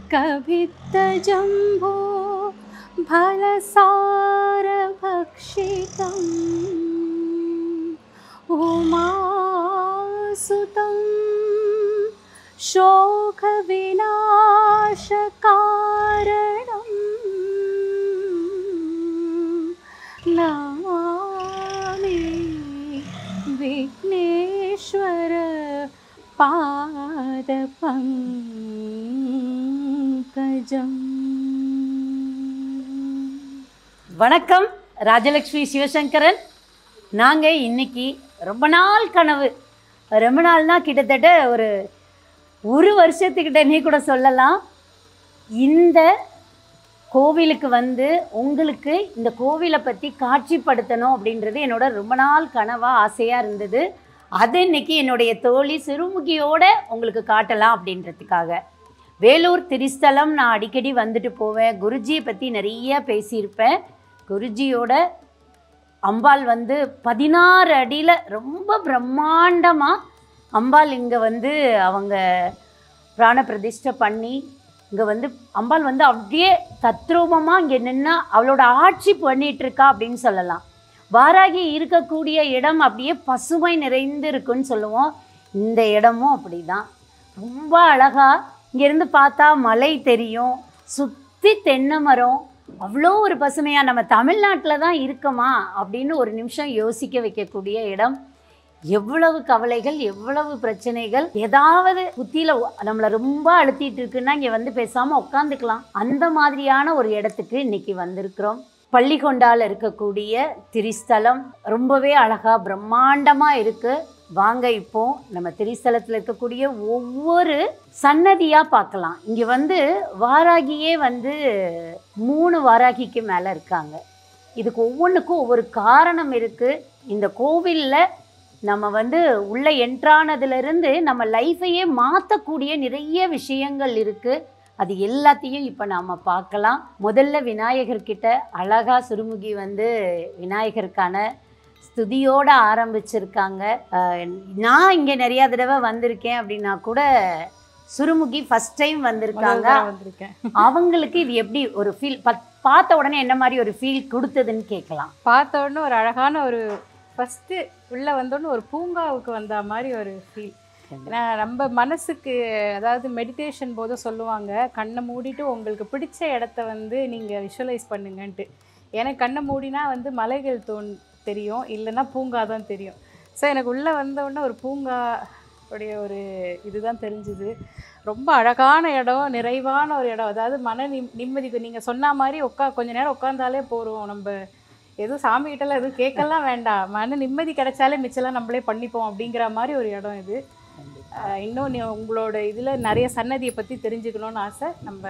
कभित्तजम्बो फलसारभक्षितम् उमासुतं शोकविनाशकारणम् नमामि विघ्नेश्वर पादपङ्कजम् வணக்கம் ராஜலக்ஷ்மி சிவசங்கரன் நாங்கள் இன்னைக்கு ரொம்ப நாள் கனவு ரொம்ப நாள்னா கிட்டத்தட்ட ஒரு ஒரு வருஷத்துக்கிட்டனே கூட சொல்லலாம் இந்த கோவிலுக்கு வந்து உங்களுக்கு இந்த கோவிலை பற்றி காட்சிப்படுத்தணும் அப்படின்றது என்னோட ரொம்ப நாள் கனவாக ஆசையாக இருந்தது அது இன்னைக்கு என்னுடைய தோழி சிறுமுகியோட உங்களுக்கு காட்டலாம் அப்படின்றதுக்காக வேலூர் திரிஸ்தலம் நான் அடிக்கடி வந்துட்டு போவேன் குருஜியை பற்றி நிறைய பேசியிருப்பேன் குருஜியோட அம்பாள் வந்து பதினாறு அடியில் ரொம்ப பிரம்மாண்டமாக அம்பாள் இங்கே வந்து அவங்க பிராண பிரதிஷ்டை பண்ணி இங்கே வந்து அம்பாள் வந்து அப்படியே தத்ரூபமாக இங்கே நின்னா அவளோட ஆட்சி பண்ணிட்டு இருக்கா அப்படின்னு சொல்லலாம் வாராகி இருக்கக்கூடிய இடம் அப்படியே பசுமை நிறைந்து இருக்குன்னு சொல்லுவோம் இந்த இடமும் அப்படிதான் ரொம்ப அழகா இங்கேருந்து பார்த்தா மலை தெரியும் சுற்றி தென்னை மரம் அவ்வளோ ஒரு பசுமையாக நம்ம தமிழ்நாட்டில் தான் இருக்கோமா அப்படின்னு ஒரு நிமிஷம் யோசிக்க வைக்கக்கூடிய இடம் எவ்வளவு கவலைகள் எவ்வளவு பிரச்சனைகள் ஏதாவது புத்தியில நம்மளை ரொம்ப அழுத்திட்டு இருக்குன்னா இங்கே வந்து பேசாமல் உட்காந்துக்கலாம் அந்த மாதிரியான ஒரு இடத்துக்கு இன்னைக்கு வந்திருக்கிறோம் பள்ளிகொண்டால இருக்கக்கூடிய திரிஸ்தலம் ரொம்பவே அழகா பிரம்மாண்டமா இருக்கு வாங்க இப்போ நம்ம திரிஸ்தலத்தில் இருக்கக்கூடிய ஒவ்வொரு சன்னதியா பார்க்கலாம் இங்க வந்து வாராகியே வந்து மூணு வாராகிக்கு மேல இருக்காங்க இதுக்கு ஒவ்வொன்றுக்கும் ஒவ்வொரு காரணம் இருக்கு இந்த கோவில்ல நம்ம வந்து உள்ள என்ட்ரானதுலேருந்து நம்ம லைஃபையே மாற்றக்கூடிய நிறைய விஷயங்கள் இருக்குது அது எல்லாத்தையும் இப்போ நாம் பார்க்கலாம் முதல்ல விநாயகர்கிட்ட அழகா சுருமுகி வந்து விநாயகருக்கான ஸ்துதியோட ஆரம்பிச்சிருக்காங்க அஹ் நான் இங்கே நிறையா தடவை வந்திருக்கேன் அப்படின்னா கூட சுருமுகி ஃபர்ஸ்ட் டைம் வந்திருக்காங்க வந்திருக்கேன் அவங்களுக்கு இது எப்படி ஒரு ஃபீல் பார்த்த உடனே என்ன மாதிரி ஒரு ஃபீல் கொடுத்ததுன்னு கேட்கலாம் பார்த்த உடனே ஒரு அழகான ஒரு ஃபஸ்ட்டு உள்ளே வந்தோடனே ஒரு பூங்காவுக்கு வந்த மாதிரி ஒரு ஃபீல் ஏன்னா நம்ம மனசுக்கு அதாவது மெடிடேஷன் போது சொல்லுவாங்க கண்ணை மூடிட்டு உங்களுக்கு பிடிச்ச இடத்த வந்து நீங்கள் விஷுவலைஸ் பண்ணுங்கன்ட்டு எனக்கு கண்ணை மூடினா வந்து மலைகள் தோன் தெரியும் இல்லைன்னா பூங்கா தான் தெரியும் ஸோ எனக்கு உள்ளே வந்த உடனே ஒரு பூங்கா உடைய ஒரு இதுதான் தெரிஞ்சுது ரொம்ப அழகான இடம் நிறைவான ஒரு இடம் அதாவது மன நிம் நிம்மதிக்கு நீங்கள் சொன்ன மாதிரி உட்கா கொஞ்ச நேரம் உட்காந்தாலே போகிறோம் நம்ம எதுவும் சாமிகிட்டலாம் எதுவும் கேட்கலாம் வேண்டாம் மன நிம்மதி கிடைச்சாலே மிச்சம்லாம் நம்மளே பண்ணிப்போம் அப்படிங்கிற மாதிரி ஒரு இடம் இது ஆஹ் இன்னும் நீ- உங்களோட இதில் நிறைய சன்னதியை பற்றி தெரிஞ்சுக்கணும்னு ஆசை நம்ம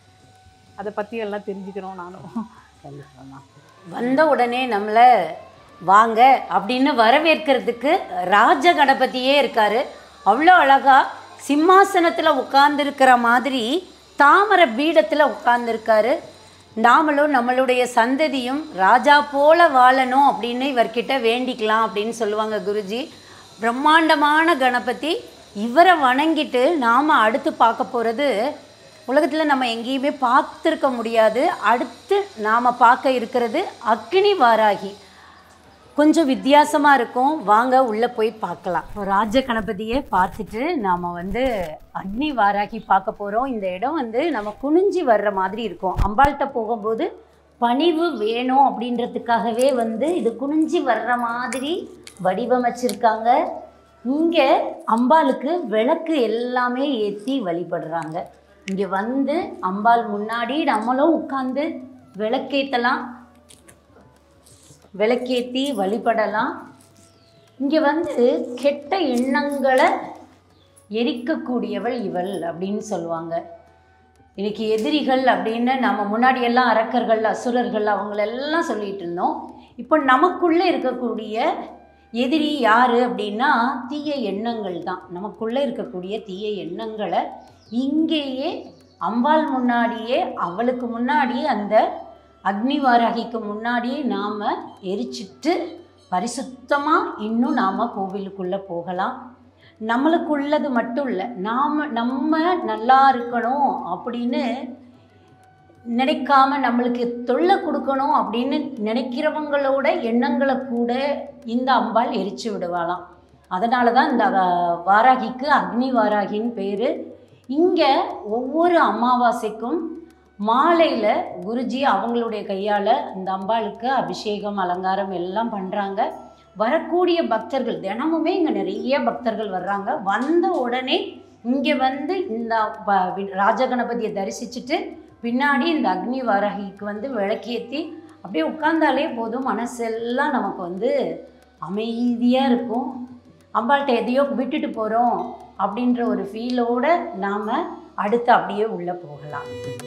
அதை பற்றி எல்லாம் தெரிஞ்சுக்கணும் நானும் கண்டிப்பாம்மா. வந்த உடனே நம்மளை வாங்க அப்படின்னு வரவேற்கிறதுக்கு ராஜ கணபதியே இருக்காரு அவ்வளோ அழகா சிம்மாசனத்தில் உட்கார்ந்துருக்கிற மாதிரி தாமரை பீடத்தில் உட்கார்ந்துருக்காரு நாமளும் நம்மளுடைய சந்ததியும் ராஜா போல வாழணும் அப்படின்னு இவர்கிட்ட வேண்டிக்கலாம் அப்படின்னு சொல்லுவாங்க குருஜி பிரம்மாண்டமான கணபதி இவரை வணங்கிட்டு நாம் அடுத்து பார்க்க போகிறது உலகத்தில் நம்ம எங்கேயுமே பார்த்துருக்க முடியாது அடுத்து நாம் பார்க்க இருக்கிறது அக்னி வாராகி கொஞ்சம் வித்தியாசமாக இருக்கும் வாங்க உள்ளே போய் பார்க்கலாம் இப்போ ராஜ கணபதியை பார்த்துட்டு நாம் வந்து அக்னி வாராகி பார்க்க போகிறோம் இந்த இடம் வந்து நம்ம குனிஞ்சி வர்ற மாதிரி இருக்கும் அம்பாள்கிட்ட போகும்போது பணிவு வேணும் அப்படின்றதுக்காகவே வந்து இது குனிஞ்சி வர்ற மாதிரி வடிவமைச்சிருக்காங்க இங்கே அம்பாளுக்கு விளக்கு எல்லாமே ஏற்றி வழிபடுறாங்க இங்கே வந்து அம்பாள் முன்னாடி நம்மளும் உட்காந்து விளக்கேற்றலாம் விளக்கேற்றி வழிபடலாம் இங்கே வந்து கெட்ட எண்ணங்களை எரிக்கக்கூடியவள் இவள் அப்படின்னு சொல்லுவாங்க இன்னைக்கு எதிரிகள் அப்படின்னு நம்ம முன்னாடியெல்லாம் அரக்கர்கள் அசுரர்கள் அவங்களெல்லாம் சொல்லிட்டு இருந்தோம் இப்போ நமக்குள்ளே இருக்கக்கூடிய எதிரி யார் அப்படின்னா தீய எண்ணங்கள் தான் நமக்குள்ளே இருக்கக்கூடிய தீய எண்ணங்களை இங்கேயே அம்பாள் முன்னாடியே அவளுக்கு முன்னாடியே அந்த அக்னிவாராகிக்கு முன்னாடியே நாம் எரிச்சிட்டு பரிசுத்தமாக இன்னும் நாம் கோவிலுக்குள்ளே போகலாம் நம்மளுக்குள்ளது மட்டும் இல்லை நாம் நம்ம நல்லா இருக்கணும் அப்படின்னு நினைக்காம நம்மளுக்கு தொல்லை கொடுக்கணும் அப்படின்னு நினைக்கிறவங்களோட எண்ணங்களை கூட இந்த அம்பாள் எரிச்சு விடுவாளாம் அதனால தான் இந்த வா- வாராகிக்கு அக்னி வாராகின்னு பேர் இங்கே ஒவ்வொரு அமாவாசைக்கும் மாலையில் குருஜி அவங்களுடைய கையால் இந்த அம்பாளுக்கு அபிஷேகம் அலங்காரம் எல்லாம் பண்ணுறாங்க வரக்கூடிய பக்தர்கள் தினமுமே இங்கே நிறைய பக்தர்கள் வர்றாங்க வந்த உடனே இங்கே வந்து இந்த ப- வி- ராஜகணபதியை தரிசிச்சுட்டு பின்னாடி இந்த அக்னி வாராகிக்கு வந்து விளக்கேற்றி அப்படியே உட்கார்ந்தாலே போதும் மனசெல்லாம் நமக்கு வந்து அமைதியாக இருக்கும் அம்பாள்கிட்ட எதையோ விட்டுட்டு போகிறோம் அப்படின்ற ஒரு ஃபீலோட நாம் அடுத்து அப்படியே உள்ளே போகலாம்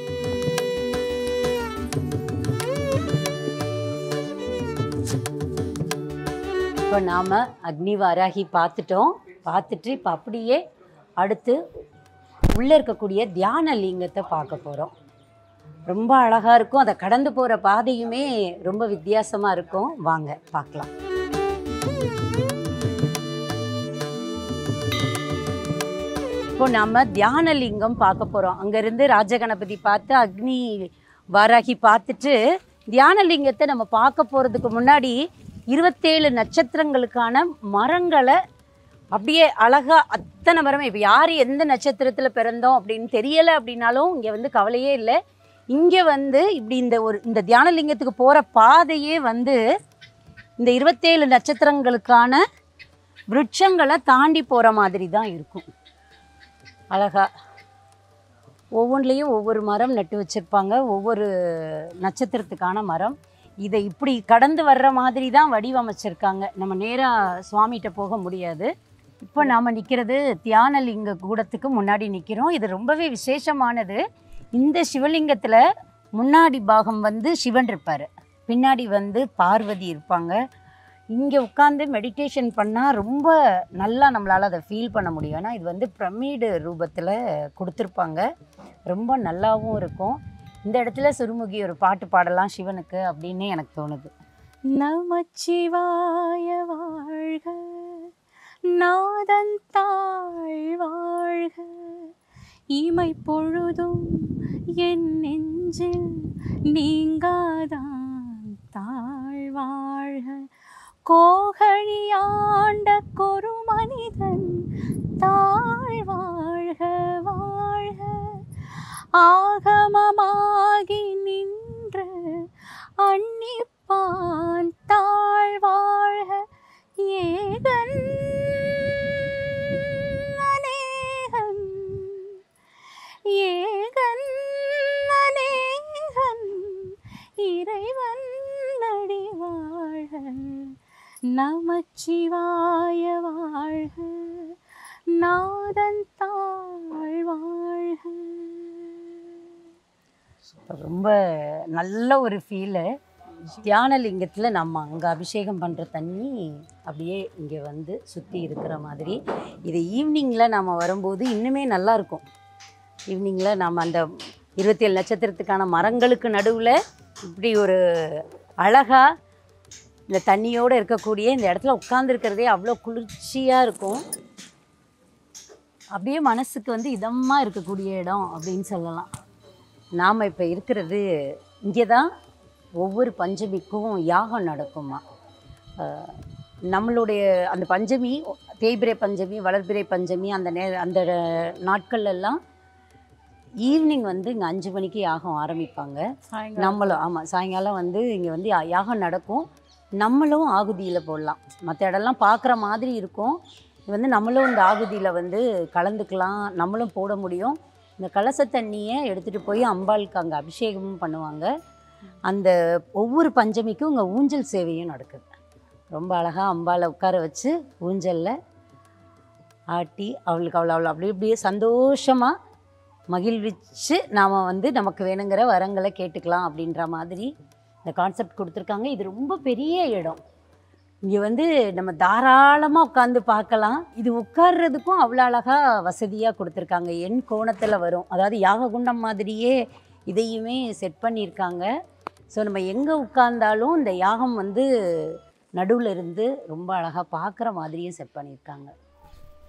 இப்போ நாம் அக்னி வாராகி பார்த்துட்டோம் பார்த்துட்டு இப்போ அப்படியே அடுத்து உள்ளே இருக்கக்கூடிய தியான லிங்கத்தை பார்க்க போகிறோம் ரொம்ப அழகாக இருக்கும் அதை கடந்து போகிற பாதையுமே ரொம்ப வித்தியாசமாக இருக்கும் வாங்க பார்க்கலாம் இப்போ நம்ம தியான லிங்கம் பார்க்க போகிறோம் அங்கேருந்து ராஜகணபதி பார்த்து அக்னி வாராகி பார்த்துட்டு தியான லிங்கத்தை நம்ம பார்க்க போகிறதுக்கு முன்னாடி இருபத்தேழு நட்சத்திரங்களுக்கான மரங்களை அப்படியே அழகா அத்தனை மரமே இப்போ யார் எந்த நட்சத்திரத்தில் பிறந்தோம் அப்படின்னு தெரியலை அப்படின்னாலும் இங்கே வந்து கவலையே இல்லை இங்கே வந்து இப்படி இந்த ஒரு இந்த தியான லிங்கத்துக்கு போகிற பாதையே வந்து இந்த இருபத்தேழு நட்சத்திரங்களுக்கான விருட்சங்களை தாண்டி போகிற மாதிரி தான் இருக்கும் அழகா ஒவ்வொன்றிலையும் ஒவ்வொரு மரம் நட்டு வச்சுருப்பாங்க ஒவ்வொரு நட்சத்திரத்துக்கான மரம் இதை இப்படி கடந்து வர்ற மாதிரி தான் வடிவமைச்சிருக்காங்க நம்ம நேராக சுவாமிகிட்ட போக முடியாது இப்போ நாம் நிற்கிறது தியானலிங்க கூடத்துக்கு முன்னாடி நிற்கிறோம் இது ரொம்பவே விசேஷமானது இந்த சிவலிங்கத்தில் முன்னாடி பாகம் வந்து சிவன் இருப்பார் பின்னாடி வந்து பார்வதி இருப்பாங்க இங்கே உட்காந்து மெடிடேஷன் பண்ணால் ரொம்ப நல்லா நம்மளால் அதை ஃபீல் பண்ண முடியும் ஏன்னா இது வந்து பிரமிடு ரூபத்தில் கொடுத்துருப்பாங்க ரொம்ப நல்லாவும் இருக்கும் இந்த இடத்துல சுருமுகி ஒரு பாட்டு பாடலாம் சிவனுக்கு அப்படின்னு எனக்கு தோணுது நமச்சிவாய வாழ்க நாதன் தாழ் வாழ்க இமை பொழுதும் என் நெஞ்சில் நீங்காதான் தாழ் வாழ்க கோகழியாண்ட கொரு மனிதன் தாழ் வாழ்க வாழ்க ஆகமமாகி நின்ற அன்னிப்பான் தாழ் வாழ்க ஏகன் அநேகன் ஏகன் அநேகன் இறைவன் அடி வாழ்க நமச்சிவாய வாழ்க நாதன் தாழ் வாழ்க ரொம்ப நல்ல ஒரு ஃபீலு தியானலிங்கத்தில் நம்ம அங்கே அபிஷேகம் பண்ணுற தண்ணி அப்படியே இங்கே வந்து சுற்றி இருக்கிற மாதிரி இது ஈவினிங்கில் நம்ம வரும்போது இன்னுமே நல்லா இருக்கும் ஈவினிங்கில் நம்ம அந்த இருபத்தேழு நட்சத்திரத்துக்கான மரங்களுக்கு நடுவில் இப்படி ஒரு அழகாக இந்த தண்ணியோடு இருக்கக்கூடிய இந்த இடத்துல உட்காந்துருக்கிறதே அவ்வளோ குளிர்ச்சியாக இருக்கும் அப்படியே மனசுக்கு வந்து இதமாக இருக்கக்கூடிய இடம் அப்படின்னு சொல்லலாம் நாம் இப்போ இருக்கிறது இங்கே தான் ஒவ்வொரு பஞ்சமிக்கும் யாகம் நடக்குமா அஹ் நம்மளுடைய அந்த பஞ்சமி தேய்பிரை பஞ்சமி வளர்பிறை பஞ்சமி அந்த நே அந்த நாட்கள் எல்லாம் ஈவினிங் வந்து இங்கே அஞ்சு மணிக்கு யாகம் ஆரம்பிப்பாங்க சாயங்காலம் நம்மளும் ஆமாம் சாயங்காலம் வந்து இங்கே வந்து யா- யாகம் நடக்கும் நம்மளும் ஆகுதியில் போடலாம் மற்ற இடம்லாம் பார்க்குற மாதிரி இருக்கும் இது வந்து நம்மளும் இந்த ஆகுதியில் வந்து கலந்துக்கலாம் நம்மளும் போட முடியும் இந்த கலச தண்ணியை எடுத்துகிட்டு போய் அம்பாளுக்கு அங்கே அபிஷேகமும் பண்ணுவாங்க அந்த ஒவ்வொரு பஞ்சமிக்கும் இங்கே ஊஞ்சல் சேவையும் நடக்குது ரொம்ப அழகாக அம்பாளை உட்கார வச்சு ஊஞ்சலில் ஆட்டி அவளுக்கு அவளை அவளை அப்படி இப்படியே சந்தோஷமாக மகிழ்விச்சு நாம் வந்து நமக்கு வேணுங்கிற வரங்களை கேட்டுக்கலாம் அப்படின்ற மாதிரி இந்த கான்செப்ட் கொடுத்துருக்காங்க இது ரொம்ப பெரிய இடம் இங்கே வந்து நம்ம தாராளமாக உட்காந்து பார்க்கலாம் இது உட்கார்றதுக்கும் அவ்வளோ அழகாக வசதியாக கொடுத்துருக்காங்க என் கோணத்தில் வரும் அதாவது யாக குண்டம் மாதிரியே இதையுமே செட் பண்ணியிருக்காங்க ஸோ நம்ம எங்கே உட்கார்ந்தாலும் இந்த யாகம் வந்து நடுவில் இருந்து ரொம்ப அழகாக பார்க்குற மாதிரியும் செட் பண்ணியிருக்காங்க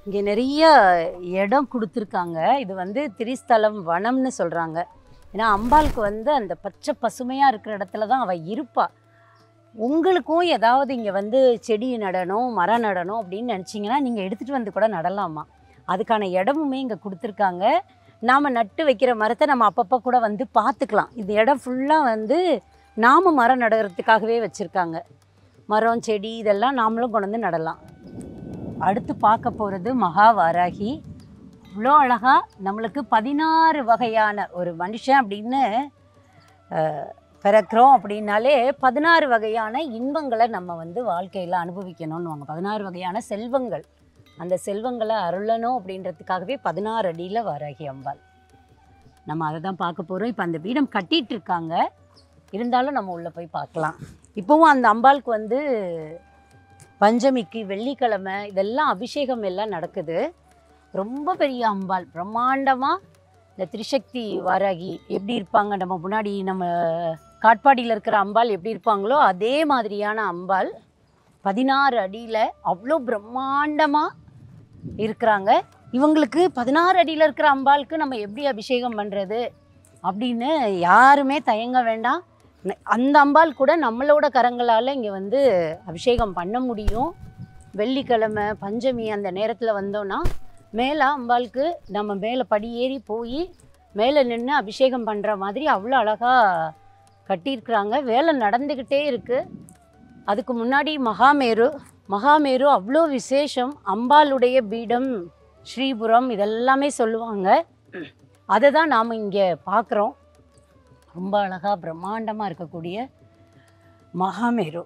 இங்கே நிறைய இடம் கொடுத்துருக்காங்க இது வந்து திரிஸ்தலம் வனம்னு சொல்கிறாங்க ஏன்னா அம்பாளுக்கு வந்து அந்த பச்சை பசுமையாக இருக்கிற இடத்துல தான் அவள் இருப்பா உங்களுக்கும் ஏதாவது இங்கே வந்து செடி நடணும் மரம் நடணும் அப்படின்னு நினச்சிங்கன்னா நீங்கள் எடுத்துகிட்டு வந்து கூட நடலாமா அதுக்கான இடமுமே இங்கே கொடுத்துருக்காங்க நாம் நட்டு வைக்கிற மரத்தை நம்ம அப்பப்போ கூட வந்து பார்த்துக்கலாம் இந்த இடம் ஃபுல்லாக வந்து நாம மரம் நடுறதுக்காகவே வச்சுருக்காங்க மரம் செடி இதெல்லாம் நாமளும் கொண்டு வந்து நடலாம் அடுத்து பார்க்க போகிறது மகாவாராகி இவ்வளோ அழகாக நம்மளுக்கு பதினாறு வகையான ஒரு மனுஷன் அப்படின்னு அஹ், பிறக்கிறோம் அப்படின்னாலே பதினாறு வகையான இன்பங்களை நம்ம வந்து வாழ்க்கையில் அனுபவிக்கணும்னு பதினாறு வகையான செல்வங்கள் அந்த செல்வங்களை அருளணும் அப்படின்றதுக்காகவே பதினாறு அடியில் வாராகி அம்பாள் நம்ம அதை தான் பார்க்க போகிறோம் இப்போ அந்த பீடம் கட்டிட்டு இருக்காங்க இருந்தாலும் நம்ம உள்ளே போய் பார்க்கலாம் இப்போவும் அந்த அம்பாளுக்கு வந்து பஞ்சமிக்கு வெள்ளிக்கிழமை இதெல்லாம் அபிஷேகம் எல்லாம் நடக்குது ரொம்ப பெரிய அம்பாள் பிரம்மாண்டமாக இந்த திரிசக்தி வாராகி எப்படி இருப்பாங்க நம்ம முன்னாடி நம்ம காட்பாடியில் இருக்கிற அம்பாள் எப்படி இருப்பாங்களோ அதே மாதிரியான அம்பாள் பதினாறு அடியில் அவ்வளோ பிரம்மாண்டமாக இருக்கிறாங்க இவங்களுக்கு பதினாறு அடியில் இருக்கிற அம்பாளுக்கு நம்ம எப்படி அபிஷேகம் பண்ணுறது அப்படின்னு யாருமே தயங்க வேண்டாம் ந- அந்த அம்பாள் கூட நம்மளோட கரங்களால் இங்கே வந்து அபிஷேகம் பண்ண முடியும் வெள்ளிக்கிழமை பஞ்சமி அந்த நேரத்தில் வந்தோன்னா மேலே அம்பாளுக்கு நம்ம மேலே படி ஏறி போய் மேலே நின்று அபிஷேகம் பண்ணுற மாதிரி அவ்வளோ அழகாக கட்டியிருக்கிறாங்க வேலை நடந்துக்கிட்டே இருக்குது அதுக்கு முன்னாடி மகாமேரு மகாமேரு அவ்வளோ விசேஷம் அம்பாளுடைய பீடம் ஸ்ரீபுரம் இதெல்லாமே சொல்லுவாங்க அதை தான் நாம் இங்கே பார்க்குறோம் ரொம்ப அழகாக பிரம்மாண்டமாக இருக்கக்கூடிய மகாமேரு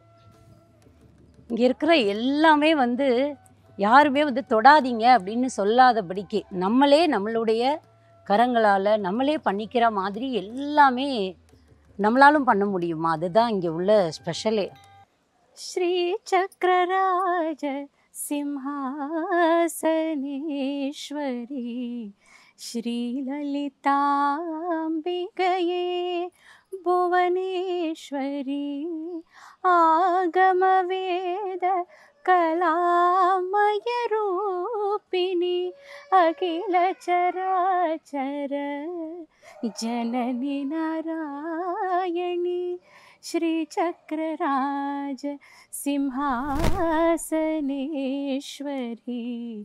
இங்கே இருக்கிற எல்லாமே வந்து யாருமே வந்து தொடாதீங்க அப்படின்னு சொல்லாதபடிக்கு நம்மளே நம்மளுடைய கரங்களால் நம்மளே பண்ணிக்கிற மாதிரி எல்லாமே நம்மளாலும் பண்ண முடியுமா அதுதான் இங்கே உள்ள ஸ்பெஷலே श्रीचक्रराज सिंहासनेश्वरी श्रीललिताम्बिकये भुवनेश्वरी आगमवेद कलामयरूपिणि अखिलचराचर जननि नारायणि श्रीचक्रराज सिंहासनेश्वरी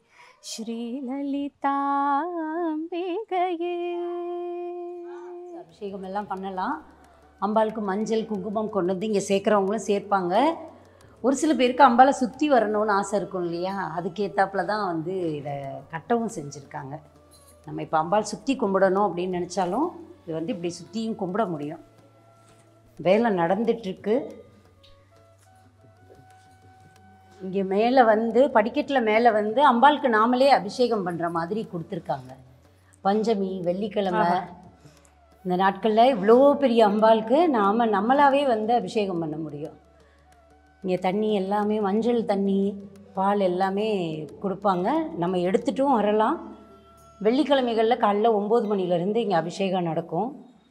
श्रीललिताम्बिकये அபிஷேகம் எல்லாம் பண்ணலாம் அம்பாளுக்கு மஞ்சள் குங்குமம் கொண்டு வந்து இங்கே சேர்க்குறவங்களும் சேர்ப்பாங்க ஒரு சில பேருக்கு அம்பாலை சுற்றி வரணும்னு ஆசை இருக்கும் இல்லையா அதுக்கேற்றாப்புல தான் வந்து இதை கட்டவும் செஞ்சுருக்காங்க நம்ம இப்போ அம்பாள் சுற்றி கும்பிடணும் அப்படின்னு நினச்சாலும் இது வந்து இப்படி சுற்றியும் கும்பிட முடியும் வேலை நடந்துட்டுருக்கு இங்கே மேலே வந்து படிக்கட்டில் மேலே வந்து அம்பாளுக்கு நாமளே அபிஷேகம் பண்ணுற மாதிரி கொடுத்துருக்காங்க பஞ்சமி வெள்ளிக்கிழமை இந்த நாட்களில் இவ்வளோ பெரிய அம்பாளுக்கு நாம் நம்மளாவே வந்து அபிஷேகம் பண்ண முடியும் இங்கே தண்ணி எல்லாமே மஞ்சள் தண்ணி பால் எல்லாமே கொடுப்பாங்க நம்ம எடுத்துட்டும் வரலாம் வெள்ளிக்கிழமைகளில் காலைல ஒம்பது மணிலேருந்து இங்கே அபிஷேகம் நடக்கும்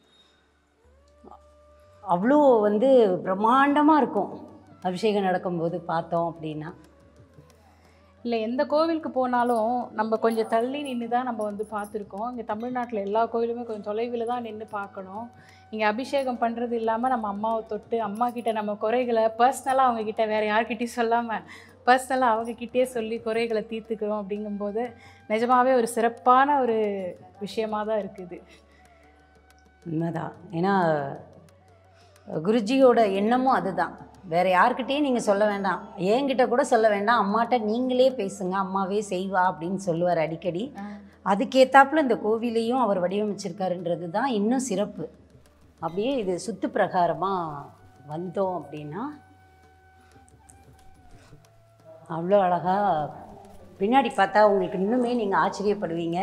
அவ்வளோ வந்து பிரம்மாண்டமாக இருக்கும் அபிஷேகம் நடக்கும்போது பார்த்தோம் அப்படின்னா இல்லை எந்த கோவிலுக்கு போனாலும் நம்ம கொஞ்சம் தள்ளி நின்று தான் நம்ம வந்து பார்த்துருக்கோம் இங்கே தமிழ்நாட்டில் எல்லா கோவிலுமே கொஞ்சம் தொலைவில் தான் நின்று பார்க்கணும் இங்கே அபிஷேகம் பண்ணுறது இல்லாமல் நம்ம அம்மாவை தொட்டு அம்மா கிட்ட நம்ம குறைகளை பர்சனலாக அவங்க கிட்ட வேறு யார்கிட்டயும் சொல்லாமல் பர்சனலாக அவங்க கிட்டேயே சொல்லி குறைகளை தீர்த்துக்கிறோம் அப்படிங்கும்போது நிஜமாவே ஒரு சிறப்பான ஒரு விஷயமா தான் இருக்குது உண்மைதான் ஏன்னா குருஜியோட எண்ணமும் அதுதான் வேறு யார்கிட்டயும் நீங்கள் சொல்ல வேண்டாம் என்கிட்ட கூட சொல்ல வேண்டாம் அம்மாட்ட நீங்களே பேசுங்க அம்மாவே செய்வா அப்படின்னு சொல்லுவார் அடிக்கடி அதுக்கேத்தாப்புல இந்த கோவிலையும் அவர் வடிவமைச்சிருக்காருன்றது தான் இன்னும் சிறப்பு அப்படியே இது சுத்து பிரகாரமாக வந்தோம் அப்படின்னா அவ்வளோ அழகாக பின்னாடி பார்த்தா உங்களுக்கு இன்னுமே நீங்கள் ஆச்சரியப்படுவீங்க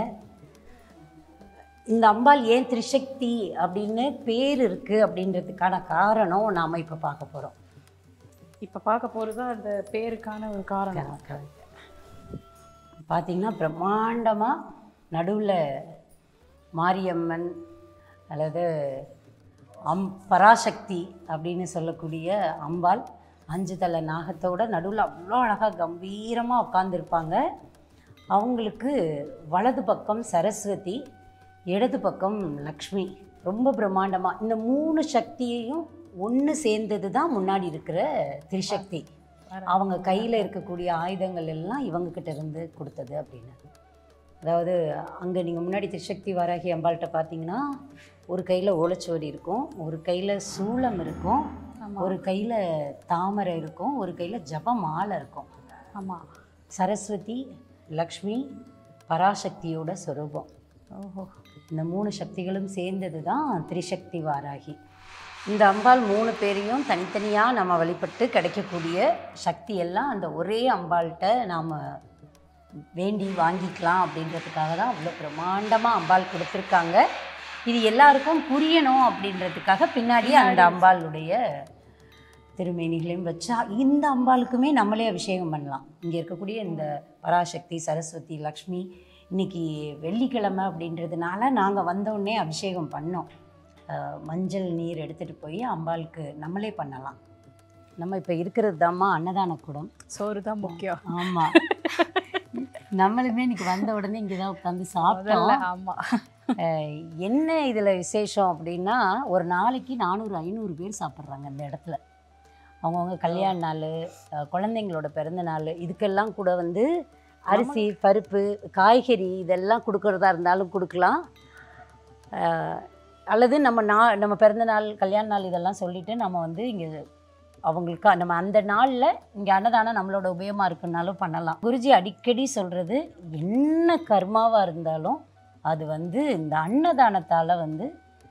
இந்த அம்பாள் ஏன் திரிசக்தி அப்படின்னு பேர் இருக்குது அப்படின்றதுக்கான காரணம் நாம் இப்போ பார்க்க போகிறோம் இப்போ பார்க்க போகிறது தான் அந்த பேருக்கான ஒரு காரணம் பார்த்தீங்கன்னா பிரம்மாண்டமாக நடுவில் மாரியம்மன் அல்லது அம் பராசக்தி அப்படின்னு சொல்லக்கூடிய அம்பாள் அஞ்சு தலை நாகத்தோட நடுவில் அவ்வளோ அழகாக கம்பீரமாக உட்காந்துருப்பாங்க அவங்களுக்கு வலது பக்கம் சரஸ்வதி இடது பக்கம் லக்ஷ்மி ரொம்ப பிரம்மாண்டமாக இந்த மூணு சக்தியையும் ஒன்று சேர்ந்தது தான் முன்னாடி இருக்கிற திரிசக்தி அவங்க கையில் இருக்கக்கூடிய ஆயுதங்கள் எல்லாம் இவங்கக்கிட்ட இருந்து கொடுத்தது அப்படின்னு அதாவது அங்கே நீங்கள் முன்னாடி திருசக்தி வாராகி அம்பாள்கிட்ட பார்த்தீங்கன்னா ஒரு கையில் ஓலைச்சுவடி இருக்கும் ஒரு கையில் சூளம் இருக்கும் ஒரு கையில் தாமரை இருக்கும் ஒரு கையில் ஜப மாலை இருக்கும் ஆமாம் சரஸ்வதி லக்ஷ்மி பராசக்தியோட சொரூபம் ஓஹோ இந்த மூணு சக்திகளும் சேர்ந்தது தான் திரிசக்தி வாராகி இந்த அம்பாள் மூணு பேரையும் தனித்தனியாக நம்ம வழிபட்டு கிடைக்கக்கூடிய சக்தி எல்லாம் அந்த ஒரே அம்பாள்கிட்ட நாம் வேண்டி வாங்கிக்கலாம் அப்படின்றதுக்காக தான் அவ்வளோ பிரம்மாண்டமாக அம்பாள் கொடுத்துருக்காங்க இது எல்லாருக்கும் புரியணும் அப்படின்றதுக்காக பின்னாடி அந்த அம்பாளுடைய திருமேனிகளையும் வச்சா இந்த அம்பாளுக்குமே நம்மளே அபிஷேகம் பண்ணலாம் இங்கே இருக்கக்கூடிய இந்த பராசக்தி சரஸ்வதி லக்ஷ்மி இன்னைக்கு வெள்ளிக்கிழமை அப்படின்றதுனால நாங்கள் வந்தோடனே அபிஷேகம் பண்ணோம் அஹ், மஞ்சள் நீர் எடுத்துகிட்டு போய் அம்பாளுக்கு நம்மளே பண்ணலாம் நம்ம இப்போ இருக்கிறது தாம்மா அன்னதான கூடம் சோறு தான் முக்கியம் ஆமாம் நம்மளுமே இன்னைக்கு வந்த உடனே இங்கே தான் உட்காந்து முதல்ல சாப்பிட்டோம் ஆமாம் அஹ், என்ன இதில் விசேஷம் அப்படின்னா ஒரு நாளைக்கு நானூறு ஐநூறு பேர் சாப்பிட்றாங்க இந்த இடத்துல அவங்கவுங்க கல்யாண நாள் அஹ், குழந்தைங்களோட பிறந்த நாள் இதுக்கெல்லாம் கூட வந்து அரிசி பருப்பு காய்கறி இதெல்லாம் கொடுக்கறதா இருந்தாலும் கொடுக்கலாம் அஹ், அல்லது நம்ம நா நம்ம பிறந்த நாள் கல்யாண நாள் இதெல்லாம் சொல்லிட்டு நம்ம வந்து இங்கே அவங்களுக்கு நம்ம அந்த நாளில் இங்கே அன்னதானம் நம்மளோட உபயோகமாக இருக்குன்னாலும் பண்ணலாம் குருஜி அடிக்கடி சொல்கிறது என்ன கர்மாவாக இருந்தாலும் அது வந்து இந்த அன்னதானத்தால் வந்து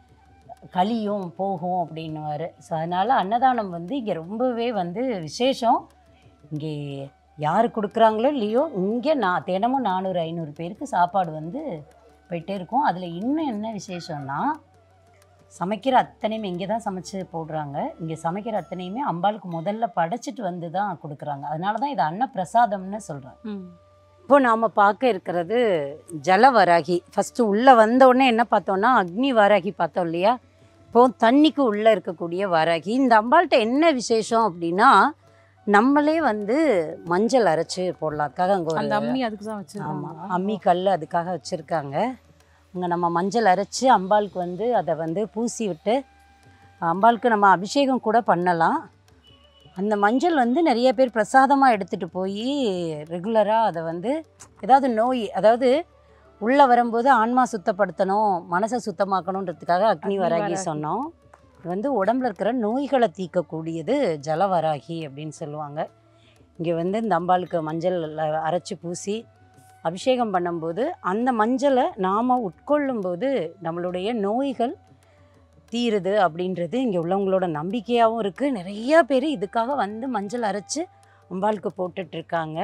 கழியும் போகும் அப்படின்னுவார் ஸோ அதனால் அன்னதானம் வந்து இங்கே ரொம்பவே வந்து விசேஷம் இங்கே யார் கொடுக்குறாங்களோ இல்லையோ இங்கே நான் தினமும் நானூறு ஐநூறு பேருக்கு சாப்பாடு வந்து போயிட்டே இருக்கும் அதில் இன்னும் என்ன விசேஷம்னா சமைக்கிற அத்தனையுமே இங்கே தான் சமைச்சு போடுறாங்க இங்கே சமைக்கிற அத்தனையுமே அம்பாளுக்கு முதல்ல படைச்சிட்டு வந்து தான் கொடுக்குறாங்க அதனால தான் இது அன்னப்பிரசாதம்னு சொல்கிறேன் ம் இப்போ நாம் பார்க்க இருக்கிறது ஜலவராகி ஃபஸ்ட்டு உள்ளே வந்த உடனே என்ன பார்த்தோம்னா அக்னி வாராகி பார்த்தோம் இல்லையா இப்போ தண்ணிக்கு உள்ளே இருக்கக்கூடிய வாராகி இந்த அம்பாள்கிட்ட என்ன விசேஷம் அப்படின்னா நம்மளே வந்து மஞ்சள் அரைச்சி போடலாம் அதுக்காக அங்கே அந்த ஒரு அம்மி அதுக்கு தான் ஆமாம் வச்சிருக்காங்க அம்மி கல் அதுக்காக வச்சுருக்காங்க அங்கே நம்ம மஞ்சள் அரைச்சி அம்பாளுக்கு வந்து அதை வந்து பூசி விட்டு அம்பாளுக்கு நம்ம அபிஷேகம் கூட பண்ணலாம் அந்த மஞ்சள் வந்து நிறைய பேர் பிரசாதமாக எடுத்துகிட்டு போய் ரெகுலராக அதை வந்து ஏதாவது நோய் அதாவது உள்ளே வரும்போது ஆன்மா சுத்தப்படுத்தணும் மனசை சுத்தமாக்கணுன்றதுக்காக அக்னி அக்னி வராகி வராகி. சொன்னோம் இது வந்து உடம்புல இருக்கிற நோய்களை தீர்க்கக்கூடியது ஜலவராகி அப்படின்னு சொல்லுவாங்க இங்கே வந்து இந்த அம்பாளுக்கு மஞ்சள் அரைச்சி பூசி அபிஷேகம் பண்ணும்போது அந்த மஞ்சளை நாம் உட்கொள்ளும்போது நம்மளுடைய நோய்கள் தீருது அப்படின்றது இங்கே உள்ளவங்களோட நம்பிக்கையாகவும் இருக்குது நிறைய பேர் இதுக்காக வந்து மஞ்சள் அரைச்சி அம்பாளுக்கு போட்டுட்ருக்காங்க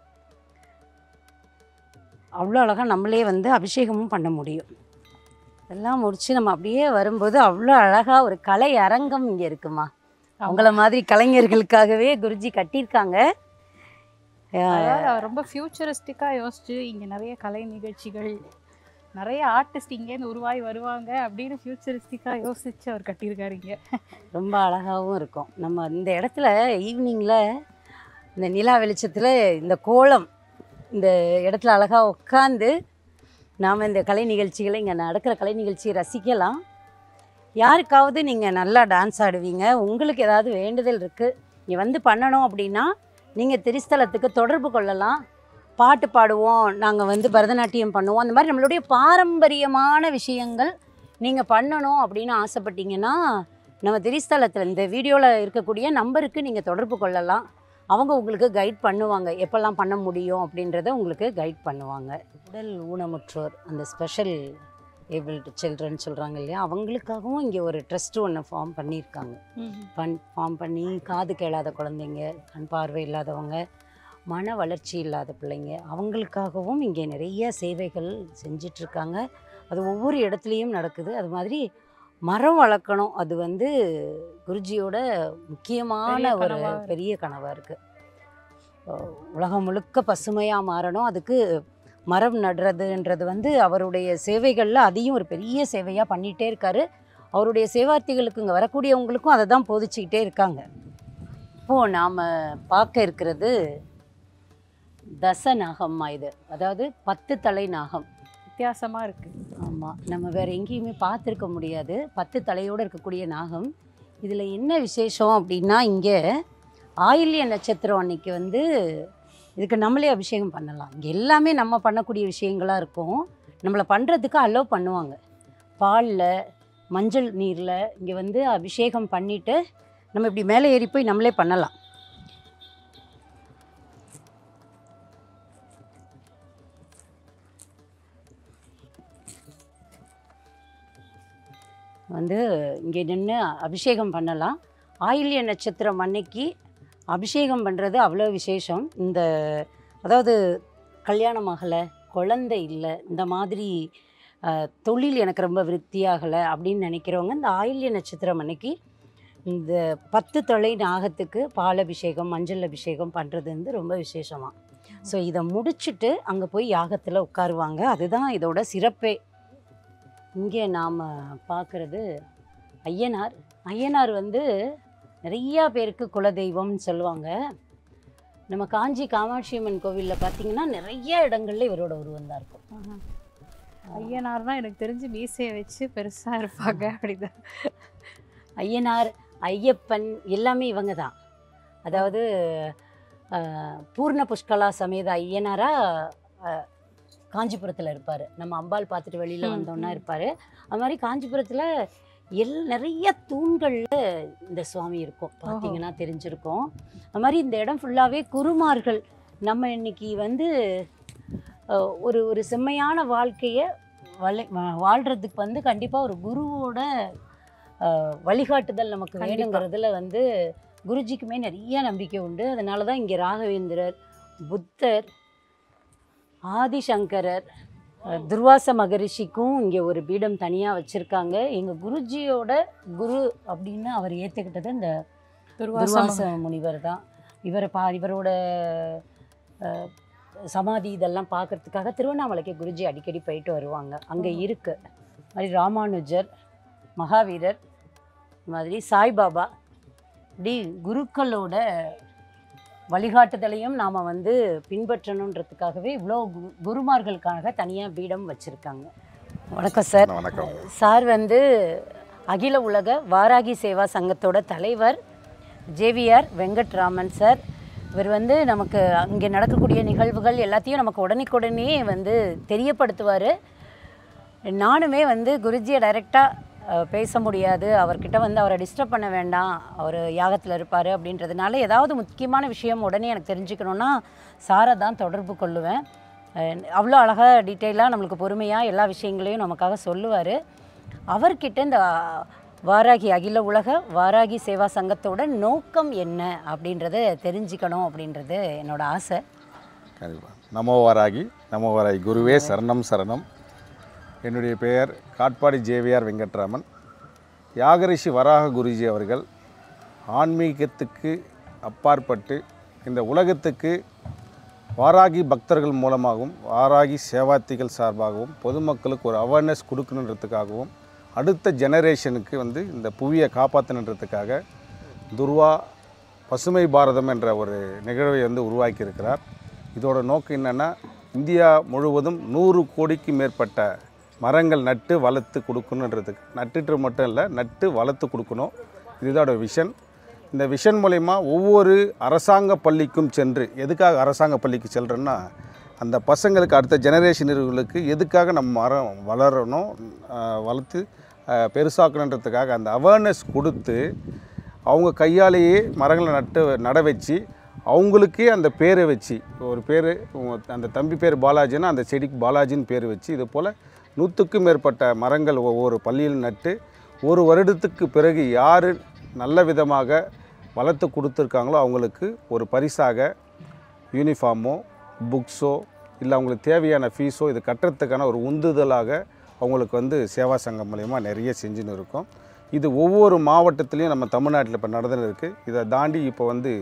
அவ்வளோ அழகாக நம்மளே வந்து அபிஷேகமும் பண்ண முடியும் எல்லாம் முடித்து நம்ம அப்படியே வரும்போது அவ்வளோ அழகாக ஒரு கலை அரங்கம் இங்கே இருக்குமா அவங்கள மாதிரி கலைஞர்களுக்காகவே குருஜி கட்டியிருக்காங்க அதாவது அவர் ரொம்ப ஃபியூச்சரிஸ்டிக்காக யோசிச்சு இங்கே நிறைய கலை நிகழ்ச்சிகள் நிறைய ஆர்டிஸ்ட் இங்கேருந்து உருவாகி வருவாங்க அப்படின்னு ஃபியூச்சரிஸ்டிக்காக யோசிச்சு அவர் கட்டியிருக்காரு இங்கே ரொம்ப அழகாகவும் இருக்கும் நம்ம இந்த இடத்துல ஈவினிங்கில் இந்த நிலா வெளிச்சத்தில் இந்த கோலம் இந்த இடத்துல அழகாக உட்காந்து நாம் இந்த கலை நிகழ்ச்சிகளை இங்கே நடக்கிற கலை நிகழ்ச்சியை ரசிக்கலாம் யாருக்காவது நீங்கள் நல்லா டான்ஸ் ஆடுவீங்க உங்களுக்கு ஏதாவது வேண்டுதல் இருக்குது இங்கே வந்து பண்ணணும் அப்படின்னா நீங்கள் திருஸ்தலத்துக்கு தொடர்பு கொள்ளலாம் பாட்டு பாடுவோம் நாங்கள் வந்து பரதநாட்டியம் பண்ணுவோம் அந்த மாதிரி நம்மளுடைய பாரம்பரியமான விஷயங்கள் நீங்கள் பண்ணணும் அப்படின்னு ஆசைப்பட்டீங்கன்னா நம்ம திரிஸ்தலத்தில் இந்த வீடியோவில் இருக்கக்கூடிய நம்பருக்கு நீங்கள் தொடர்பு கொள்ளலாம் அவங்க உங்களுக்கு கைட் பண்ணுவாங்க எப்போல்லாம் பண்ண முடியும் அப்படின்றத உங்களுக்கு கைட் பண்ணுவாங்க உடல் ஊனமுற்றோர் அந்த ஸ்பெஷல் ஏபிள்டு சில்ட்ரன் சொல்கிறாங்க இல்லையா அவங்களுக்காகவும் இங்கே ஒரு ட்ரஸ்ட் ஒன்று ஃபார்ம் பண்ணியிருக்காங்க ஃபன் ஃபார்ம் பண்ணி காது கேளாத குழந்தைங்க கண் பார்வை இல்லாதவங்க மன வளர்ச்சி இல்லாத பிள்ளைங்க அவங்களுக்காகவும் இங்கே நிறைய சேவைகள் செஞ்சிட்ருக்காங்க அது ஒவ்வொரு இடத்துலையும் நடக்குது அது மாதிரி மரம் வளர்க்கணும் அது வந்து குருஜியோட முக்கியமான பெரிய ஒரு கனவா இருக்கு. பெரிய கனவாக இருக்குது உலகம் முழுக்க பசுமையாக மாறணும் அதுக்கு மரம் நடுறதுன்றது வந்து அவருடைய சேவைகளில் அதையும் ஒரு பெரிய சேவையாக பண்ணிகிட்டே இருக்காரு அவருடைய சேவார்த்திகளுக்கு இங்கே வரக்கூடியவங்களுக்கும் அதை தான் போதிச்சுக்கிட்டே இருக்காங்க இப்போது நாம் பார்க்க இருக்கிறது தச நாகம்மா இது அதாவது பத்து தலை நாகம் வித்தியாசமாக இருக்குது ஆமாம் நம்ம வேறு எங்கேயுமே பார்த்துருக்க முடியாது பத்து தலையோடு இருக்கக்கூடிய நாகம் இதில் என்ன விசேஷம் அப்படின்னா இங்கே ஆயில்ய நட்சத்திரம் அன்னைக்கு வந்து இதுக்கு நம்மளே அபிஷேகம் பண்ணலாம் இங்கே எல்லாமே நம்ம பண்ணக்கூடிய விஷயங்களாக இருக்கும் நம்மளை பண்ணுறதுக்கு அலோவ் பண்ணுவாங்க பாலில் மஞ்சள் நீரில் இங்கே வந்து அபிஷேகம் பண்ணிவிட்டு நம்ம இப்படி மேலே ஏறி போய் நம்மளே பண்ணலாம் வந்து இங்கே நின்று அபிஷேகம் பண்ணலாம் ஆயில்ய நட்சத்திரம் அன்னைக்கு அபிஷேகம் பண்ணுறது அவ்வளோ விசேஷம் இந்த அதாவது கல்யாணம் ஆகலை குழந்தை இல்லை இந்த மாதிரி அஹ், தொழில் எனக்கு ரொம்ப விருத்தியாகலை அப்படின்னு நினைக்கிறவங்க இந்த ஆயில்ய நட்சத்திரம் அன்னைக்கு இந்த பத்து தொலை நாகத்துக்கு பால் அபிஷேகம் மஞ்சள் அபிஷேகம் பண்ணுறது வந்து ரொம்ப விசேஷமாக ஸோ இதை முடிச்சுட்டு அங்கே போய் யாகத்தில் உட்காருவாங்க அதுதான் இதோட சிறப்பே இங்கே நாம் பார்க்குறது ஐயனார் ஐயனார் வந்து நிறையா பேருக்கு குலதெய்வம்னு சொல்லுவாங்க நம்ம காஞ்சி காமாட்சி அம்மன் கோவிலில் பார்த்தீங்கன்னா நிறைய இடங்கள்ல இவரோட உருவம் தான் இருக்கும் ஐயனார்னா எனக்கு தெரிஞ்சு மீசையை வச்சு பெருசாக இருப்பாங்க அப்படிதான் ஐயனார் ஐயப்பன் எல்லாமே இவங்க தான் அதாவது அஹ், பூர்ண புஷ்கலா சமேத ஐயனாரா அஹ், காஞ்சிபுரத்தில் இருப்பார் நம்ம அம்பாள் பார்த்துட்டு வெளியில் ம், வந்தோன்னா ம். இருப்பார் அது மாதிரி காஞ்சிபுரத்தில் எல் நிறைய தூண்களில் இந்த சுவாமி இருக்கும் பார்த்தீங்கன்னா தெரிஞ்சிருக்கும் அது மாதிரி இந்த இடம் ஃபுல்லாகவே குருமார்கள் நம்ம இன்னைக்கு வந்து அஹ், ஒரு ஒரு செம்மையான வாழ்க்கையை வளை வா- வாழ்றதுக்கு வந்து கண்டிப்பாக ஒரு குருவோட அஹ், வழிகாட்டுதல் நமக்கு கண்டிப்பா. வேணுங்கிறதுல வந்து குருஜிக்குமே நிறைய நம்பிக்கை உண்டு அதனால தான் இங்கே ராகவேந்திரர் புத்தர் ஆதிசங்கரர் அஹ், துர்வாச மகரிஷிக்கும் இங்கே ஒரு பீடம் தனியாக வச்சுருக்காங்க எங்கள் குருஜியோட குரு அப்படின்னு அவர் ஏற்றுக்கிட்டது இந்த துர்வாசம் துர்வாச முனிவர் தான் இவரை பா இவரோட அஹ், சமாதி இதெல்லாம் பார்க்கறதுக்காக திருவண்ணாமலைக்கு குருஜி அடிக்கடி போயிட்டு வருவாங்க அங்கே ஓ. இருக்கு மாதிரி ராமானுஜர் மகாவீரர் இந்த மாதிரி சாய்பாபா இப்படி குருக்களோட வழிகாட்டுதலையும் நாம் வந்து பின்பற்றணுன்றதுக்காகவே இவ்வளோ கு குருமார்களுக்காக தனியாக பீடம் வச்சுருக்காங்க வணக்கம் சார் வணக்கம் சார் வந்து அகில உலக வாராகி சேவா சங்கத்தோட தலைவர் ஜேவிஆர் வெங்கட்ராமன் சார் இவர் வந்து நமக்கு அங்கே நடக்கக்கூடிய நிகழ்வுகள் எல்லாத்தையும் நமக்கு உடனுக்குடனே வந்து தெரியப்படுத்துவார் நானுமே வந்து குருஜியை டைரெக்டாக பேச முடியாது அவர்கிட்ட வந்து அவரை டிஸ்டர்ப் பண்ண வேண்டாம் அவர் யாகத்தில் இருப்பார் அப்படின்றதுனால ஏதாவது முக்கியமான விஷயம் உடனே எனக்கு தெரிஞ்சுக்கணுன்னா சாரை தான் தொடர்பு கொள்ளுவேன் அஹ் அவ்வளோ அழகாக டீட்டெயிலாக நம்மளுக்கு பொறுமையாக எல்லா விஷயங்களையும் நமக்காக சொல்லுவார் அவர்கிட்ட இந்த வாராகி அகில உலக வாராகி சேவா சங்கத்தோட நோக்கம் என்ன அப்படின்றத தெரிஞ்சுக்கணும் அப்படின்றது என்னோட ஆசை கண்டிப்பாக நமோ வாராகி நமோ வாராகி குருவே சரணம் சரணம் என்னுடைய பெயர் காட்பாடி ஜேவிஆர் வெங்கட்ராமன் யாகரிஷி வராக குருஜி அவர்கள் ஆன்மீகத்துக்கு அப்பாற்பட்டு இந்த உலகத்துக்கு வாராகி பக்தர்கள் மூலமாகவும் வாராகி சேவாத்திகள் சார்பாகவும் பொதுமக்களுக்கு ஒரு அவேர்னஸ் கொடுக்கணுன்றதுக்காகவும் அடுத்த ஜெனரேஷனுக்கு வந்து இந்த புவியை காப்பாற்றணுன்றதுக்காக துர்வா பசுமை பாரதம் என்ற ஒரு நிகழ்வை வந்து உருவாக்கியிருக்கிறார் இதோட நோக்கம் என்னென்னா இந்தியா முழுவதும் நூறு கோடிக்கு மேற்பட்ட மரங்கள் நட்டு வளர்த்து கொடுக்கணுன்றதுக்கு நட்டுட்டு மட்டும் இல்லை நட்டு வளர்த்து கொடுக்கணும் இதுதோட விஷன் இந்த விஷன் மூலயமா ஒவ்வொரு அரசாங்க பள்ளிக்கும் சென்று எதுக்காக அரசாங்க பள்ளிக்கு செல்கிறேன்னா அந்த பசங்களுக்கு அடுத்த ஜெனரேஷனர்களுக்கு எதுக்காக நம்ம மரம் வளரணும் ஆஹ் வளர்த்து ஆஹ் பெருசாக்கணுன்றதுக்காக அந்த அவேர்னஸ் கொடுத்து அவங்க கையாலேயே மரங்களை நட்டு நட வச்சு அவங்களுக்கே அந்த பேரை வச்சு ஒரு பேர் அந்த தம்பி பேர் பாலாஜின்னா அந்த செடிக்கு பாலாஜின்னு பேர் வச்சு இது போல் நூற்றுக்கும் மேற்பட்ட மரங்கள் ஒவ்வொரு பள்ளியில் நட்டு ஒரு வருடத்துக்கு பிறகு யார் நல்ல விதமாக வளர்த்து கொடுத்துருக்காங்களோ அவங்களுக்கு ஒரு பரிசாக யூனிஃபார்மோ புக்ஸோ இல்லை அவங்களுக்கு தேவையான ஃபீஸோ இது கட்டுறதுக்கான ஒரு உந்துதலாக அவங்களுக்கு வந்து சேவா சங்கம் மூலயமா நிறைய செஞ்சுன்னு இருக்கோம் இது ஒவ்வொரு மாவட்டத்துலேயும் நம்ம தமிழ்நாட்டில் இப்போ நடந்துன்னு இருக்குது இதை தாண்டி இப்போ வந்து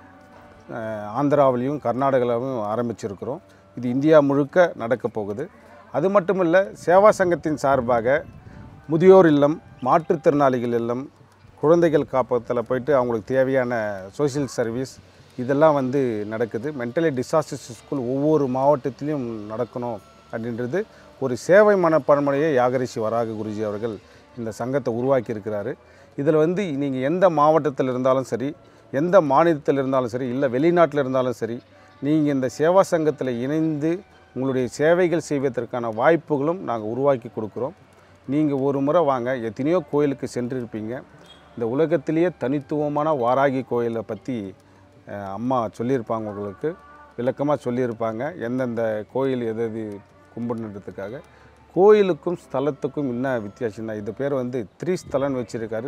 அஹ், ஆந்திராவிலையும் கர்நாடகாவிலும் ஆரம்பிச்சிருக்கிறோம் இது இந்தியா முழுக்க நடக்க போகுது அது மட்டும் இல்லை சேவா சங்கத்தின் சார்பாக முதியோர் இல்லம் மாற்றுத்திறனாளிகள் இல்லம் குழந்தைகள் காப்பகத்தில் போயிட்டு அவங்களுக்கு தேவையான சோஷியல் சர்வீஸ் இதெல்லாம் வந்து நடக்குது மென்டலி டிசாஸ்டர்ஸ் ஸ்கூல் ஒவ்வொரு மாவட்டத்திலையும் நடக்கணும் அப்படின்றது ஒரு சேவை மனப்பான்மையை யாகரிஷி வராக குருஜி அவர்கள் இந்த சங்கத்தை உருவாக்கி இருக்கிறாரு இதில் வந்து நீங்கள் எந்த மாவட்டத்தில் இருந்தாலும் சரி எந்த மாநிலத்தில் இருந்தாலும் சரி இல்லை வெளிநாட்டில் இருந்தாலும் சரி நீங்கள் இந்த சேவா சங்கத்தில் இணைந்து உங்களுடைய சேவைகள் செய்வதற்கான வாய்ப்புகளும் நாங்கள் உருவாக்கி கொடுக்குறோம் நீங்கள் ஒரு முறை வாங்க எத்தனையோ கோயிலுக்கு சென்றிருப்பீங்க இந்த உலகத்திலேயே தனித்துவமான வாராகி கோயிலை பற்றி அஹ், அம்மா சொல்லியிருப்பாங்க உங்களுக்கு விளக்கமாக சொல்லியிருப்பாங்க எந்தெந்த கோயில் எது எது கும்பிடுன்றதுக்காக கோயிலுக்கும் ஸ்தலத்துக்கும் என்ன வித்தியாசம்னா இது பேர் வந்து த்ரீஸ்தலம்னு வச்சுருக்காரு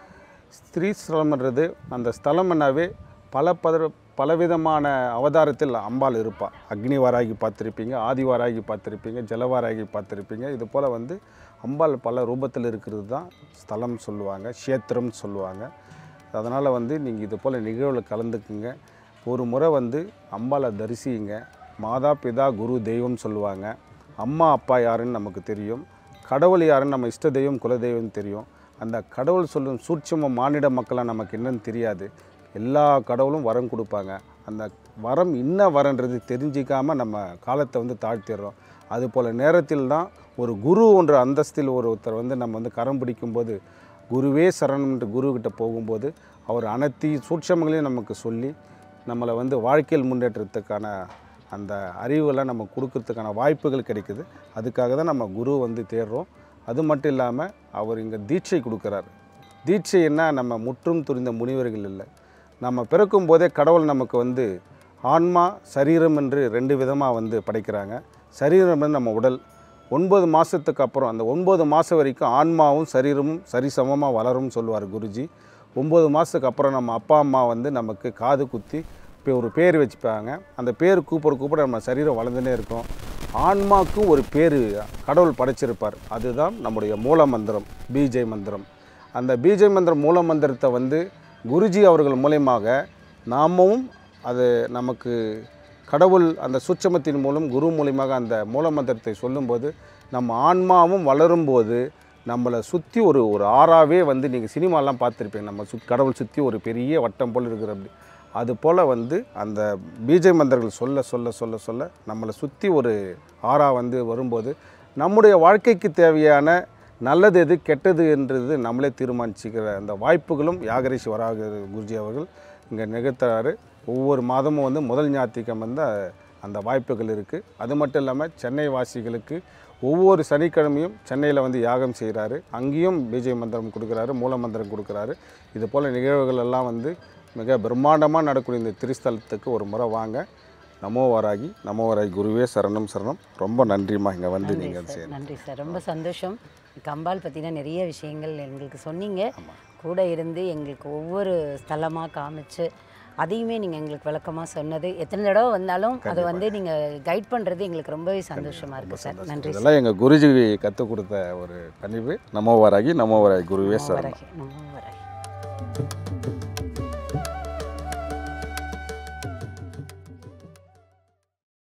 ஸ்திரீஸ்தலம்ன்றது அந்த ஸ்தலம் என்னாவே பல பத பலவிதமான அவதாரத்தில் அம்பாள் இருப்பாள் அக்னி வாராகி பார்த்துருப்பீங்க ஆதி வாராகி பார்த்துருப்பீங்க ஜலவாராகி பார்த்துருப்பீங்க இது போல் வந்து அம்பாள் பல ரூபத்தில் இருக்கிறது தான் ஸ்தலம் சொல்லுவாங்க க்ஷேத்திரம்னு சொல்லுவாங்க அதனால் வந்து நீங்கள் இது போல் நிகழ்வில் கலந்துக்குங்க ஒரு முறை வந்து அம்பாளை தரிசிங்க மாதா பிதா குரு தெய்வம் சொல்லுவாங்க அம்மா அப்பா யாருன்னு நமக்கு தெரியும் கடவுள் யாருன்னு நம்ம இஷ்ட தெய்வம் குலதெய்வம் தெரியும் அந்த கடவுள் சொல்லும் சூட்சம மானிட மக்களாக நமக்கு என்னன்னு தெரியாது எல்லா கடவுளும் வரம் கொடுப்பாங்க அந்த வரம் என்ன வரன்றது தெரிஞ்சிக்காமல் நம்ம காலத்தை வந்து தாழ்த்திடுறோம் அதுபோல் நேரத்தில் தான் ஒரு குரு என்ற அந்தஸ்தில் ஒருத்தர் வந்து நம்ம வந்து கரம் பிடிக்கும்போது குருவே சரணம்ன்ற குருக்கிட்ட போகும்போது அவர் அனைத்து சூட்சமங்களையும் நமக்கு சொல்லி நம்மளை வந்து வாழ்க்கையில் முன்னேற்றத்துக்கான அந்த அறிவுகளை நம்ம கொடுக்கறதுக்கான வாய்ப்புகள் கிடைக்குது அதுக்காக தான் நம்ம குரு வந்து தேடுறோம் அது மட்டும் இல்லாமல் அவர் இங்கே தீட்சை கொடுக்குறாரு தீட்சை என்ன நம்ம முற்றும் துரிந்த முனிவர்கள் இல்லை நம்ம பிறக்கும் போதே கடவுள் நமக்கு வந்து ஆன்மா சரீரம் என்று ரெண்டு விதமாக வந்து படைக்கிறாங்க சரீரம் வந்து நம்ம உடல் ஒன்பது மாதத்துக்கு அப்புறம் அந்த ஒன்பது மாதம் வரைக்கும் ஆன்மாவும் சரீரமும் சரிசமமாக வளரும்னு சொல்லுவார் குருஜி ஒம்பது மாதத்துக்கு அப்புறம் நம்ம அப்பா அம்மா வந்து நமக்கு காது குத்தி இப்போ ஒரு பேர் வச்சுப்பாங்க அந்த பேர் கூப்பிட கூப்பிட நம்ம சரீரம் வளர்ந்துனே இருக்கும் ஆன்மாக்கும் ஒரு பேர் கடவுள் படைச்சிருப்பார் அதுதான் நம்முடைய மூல மந்திரம் பீஜை மந்திரம் அந்த பீஜை மந்திரம் மூல மந்திரத்தை வந்து குருஜி அவர்கள் மூலயமாக நாமும் அது நமக்கு கடவுள் அந்த சூட்சமத்தின் மூலம் குரு மூலியமாக அந்த மூல மந்திரத்தை சொல்லும்போது நம்ம ஆன்மாவும் வளரும்போது நம்மளை சுற்றி ஒரு ஒரு ஆறாவே வந்து நீங்கள் சினிமாலாம் பார்த்துருப்பீங்க நம்ம சுத் கடவுள் சுற்றி ஒரு பெரிய வட்டம் போல் இருக்கிற அப்படி அது போல் வந்து அந்த பீஜை மந்திரங்கள் சொல்ல சொல்ல சொல்ல சொல்ல நம்மளை சுற்றி ஒரு ஆறா வந்து வரும்போது நம்முடைய வாழ்க்கைக்கு தேவையான நல்லது எது கெட்டது என்றது நம்மளே தீர்மானிச்சுக்கிற அந்த வாய்ப்புகளும் யாகரேஷ் வராக குருஜி அவர்கள் இங்கே நிகழ்த்துறாரு ஒவ்வொரு மாதமும் வந்து முதல் ஞாயிற்றுக்கிழமை வந்து அந்த வாய்ப்புகள் இருக்குது அது மட்டும் இல்லாமல் சென்னை வாசிகளுக்கு ஒவ்வொரு சனிக்கிழமையும் சென்னையில் வந்து யாகம் செய்கிறாரு அங்கேயும் பீஜை மந்திரம் கொடுக்குறாரு மூல மந்திரம் கொடுக்குறாரு இது போல் நிகழ்வுகள் எல்லாம் வந்து மிக பிரம்மாண்டமாக நடக்கக்கூடிய இந்த திருஸ்தலத்துக்கு ஒரு முறை வாங்க நமோ வாராகி நமோ வாராகி குருவே சரணம் சரணம் ரொம்ப நன்றிம்மா இங்கே வந்து நன்றி நீங்கள் சார் செய்யணும் நன்றி சார் ரொம்ப சந்தோஷம் கம்பால் பற்றின நிறைய விஷயங்கள் எங்களுக்கு சொன்னீங்க கூட இருந்து எங்களுக்கு ஒவ்வொரு ஸ்தலமாக காமிச்சு அதையுமே நீங்கள் எங்களுக்கு விளக்கமாக சொன்னது எத்தனை தடவை வந்தாலும் அதை வந்து நீங்கள் கைட் பண்ணுறது எங்களுக்கு ரொம்பவே சந்தோஷமாக இருக்குது சார் நன்றி சார் இதெல்லாம் எங்கள் குருஜி கற்றுக் கொடுத்த ஒரு கனிவு நமோ வாராகி நமோ வாராகி குருவே சரணம் வரகே நம்ம வரகே